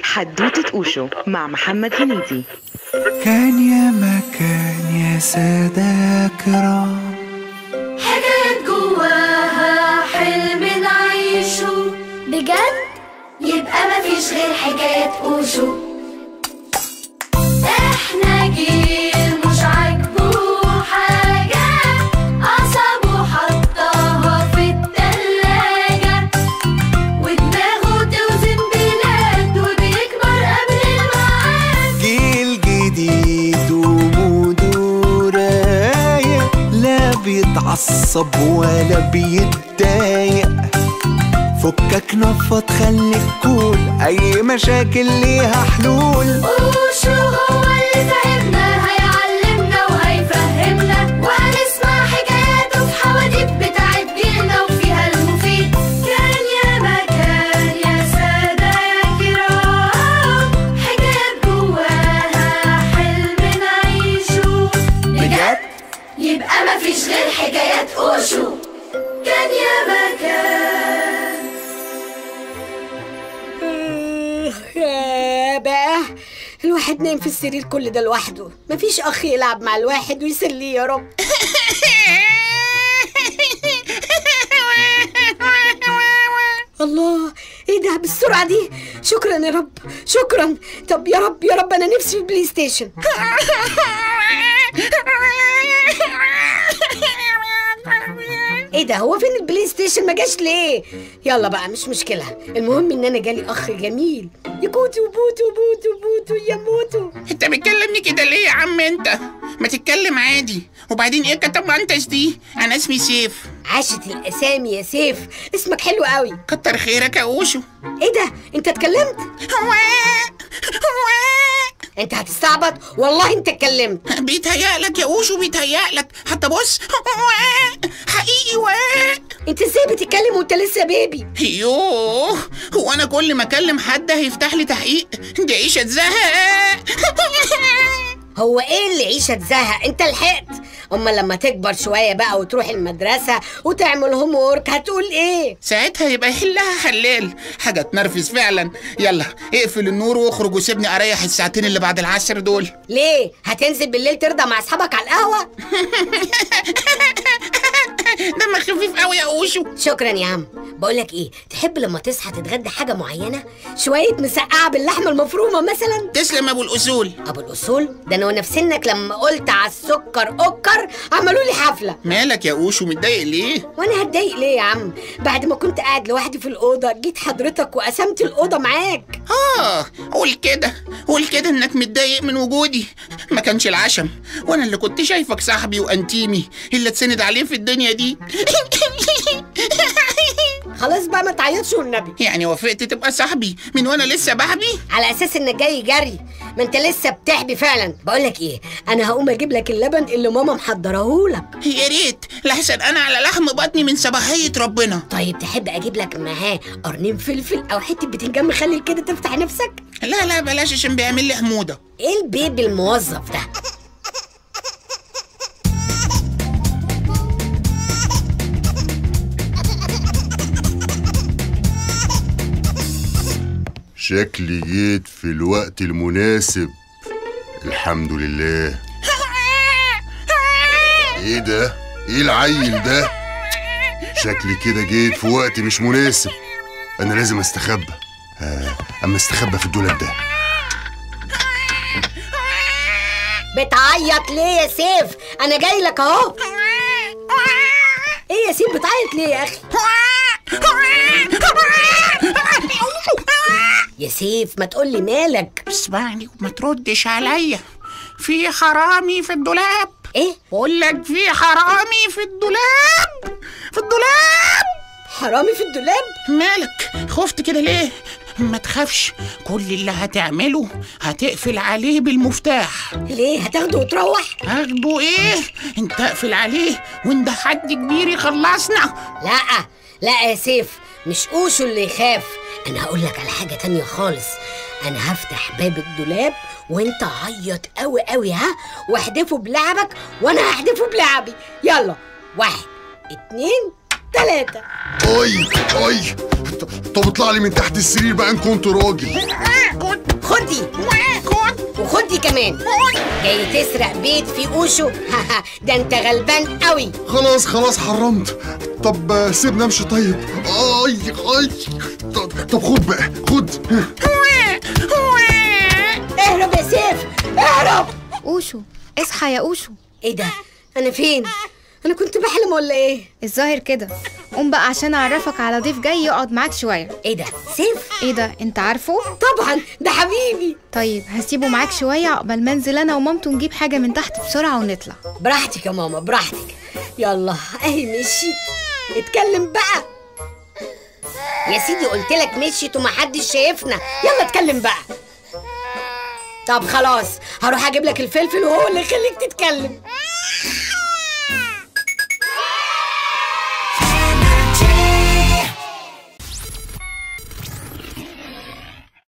حدوتة أوشو مع محمد هنيدي كان يا مكان يا سادة يا كرام حاجات جواها حلم نعيشه بجد يبقى مفيش غير حكايات اوشو احنا جيل مش عاجبه حاجة أعصابه حطها في التلاجة ودماغه توزن بلاد وبيكبر قبل الميعاد جيل جديد وموده رايق لا بيتعصب ولا بيتضايق فكك نفض خليك كول اي مشاكل ليها حلول وشو هو اللي تعبنا هيعلمنا وهيفهمنا وهنسمع حكاياته في حواديت بتاعت جيلنا وفيها المفيد كان يا مكان يا سادة يا كرام حكايات جواها حلم نعيشه بجد يبقى مفيش غير حكايات اوشو كان يا مكان يا بقى الواحد نايم في السرير كل ده لوحده مفيش اخ يلعب مع الواحد ويسليه يا رب الله ايه ده بالسرعه دي شكرا يا رب شكرا طب يا رب يا رب انا نفسي في بلاي ستيشن ايه ده هو فين البلاي ستيشن ما جاش ليه يلا بقى مش مشكله المهم ان انا جالي اخ جميل يكوتو بوتو بوتو بوتو يموتو انت بتكلمني كده ليه يا عم انت ما تتكلم عادي وبعدين ايه كتب انت دي انا اسمي سيف عاشت الاسامي يا سيف اسمك حلو قوي كتر خيرك يا اوشو ايه ده انت اتكلمت انت هتستعبط والله انت اتكلمت بيتهيألك يا اوشو بيتهيألك حتى بص حقيقي و انت ازاي بتتكلم وانت لسه بيبي يوه هو انا كل ما اكلم حد هيفتح لي تحقيق دي عيشه زهق هو ايه اللي عيشة تزهق انت لحقت اما لما تكبر شوية بقى وتروح المدرسة وتعمل هوم وورك هتقول ايه ساعتها يبقى يحلها حلال حاجه تنرفز فعلا يلا اقفل النور واخرج وسيبني اريح الساعتين اللي بعد العصر دول ليه هتنزل بالليل ترضى مع اصحابك على القهوة دمك خفيف قوي يا اوشو شكرا يا عم بقولك ايه تحب لما تصحى تتغدى حاجة معينة شوية مسقعة باللحمة المفرومة مثلا تسلم ابو الاصول ابو الاصول ده انا وانا في سنك لما قلت على السكر اوكر عملوا لي حفلة مالك يا اوشو متضايق ليه وانا هتضايق ليه يا عم بعد ما كنت قاعد لوحدي في الاوضه جيت حضرتك وقسمت الاوضه معاك اه قول كده قول كده انك متضايق من وجودي ما كانش العشم وانا اللي كنت شايفك صاحبي وانتيمي اللي تسند عليه في الدنيا دي خلاص بقى ما تعيطش والنبي يعني وافقت تبقى صاحبي من وانا لسه بحبي على اساس انك جاي جري ما انت لسه بتحبي فعلا بقولك ايه انا هقوم اجيب لك اللبن اللي ماما محضرهولك يا ريت لحسن انا على لحم بطني من صباحيه ربنا طيب تحب اجيب لك معاه قرنين فلفل او حته بتنجان مخلل كده تفتح نفسك لا لا بلاش عشان بيعمل لي حموضه ايه البيبي الموظف ده شكلي جيت في الوقت المناسب الحمد لله ايه ده ايه العيل ده شكلي كده جيت في وقت مش مناسب انا لازم استخبى آه، اما استخبى في الدولاب ده بتعيط ليه يا سيف انا جاي لك اهو ايه يا سيف بتعيط ليه يا اخي يا سيف ما تقولي مالك اسمعني وما تردش عليا في حرامي في الدولاب ايه بقول لك في حرامي في الدولاب في الدولاب حرامي في الدولاب مالك خفت كده ليه ما تخافش كل اللي هتعمله هتقفل عليه بالمفتاح ليه هتاخده وتروح هاخده ايه انت اقفل عليه وانت حد كبير يخلصنا لا لا يا سيف مش اوشو اللي يخاف انا هقول لك على حاجه تانية خالص انا هفتح باب الدولاب وانت عيط قوي قوي ها واحدفه بلعبك وانا هحدفه بلعبي يلا واحد اتنين تلاتة اي اي طب اطلع لي من تحت السرير بقى ان كنت راجل كنت كمان جاي تسرق بيت في اوشو ده انت غلبان قوي خلاص خلاص حرمت طب آه، سيبنا امشي طيب اي اي طب طب خد بقى خد اهرب يا سيف اهرب اوشو اصحى يا اوشو ايه ده انا فين انا كنت بحلم ولا ايه الظاهر كده قوم بقى عشان اعرفك على ضيف جاي يقعد معاك شويه ايه ده سيف ايه ده انت عارفه طبعا ده حبيبي طيب هسيبه معاك شويه عقبال ما انزل انا ومامته نجيب حاجه من تحت بسرعه ونطلع براحتك يا ماما براحتك يلا اهي مشيت اتكلم بقى يا سيدي قلت لك مشيت ومحدش شايفنا يلا اتكلم بقى طب خلاص هروح اجيب لك الفلفل وهو اللي يخليك تتكلم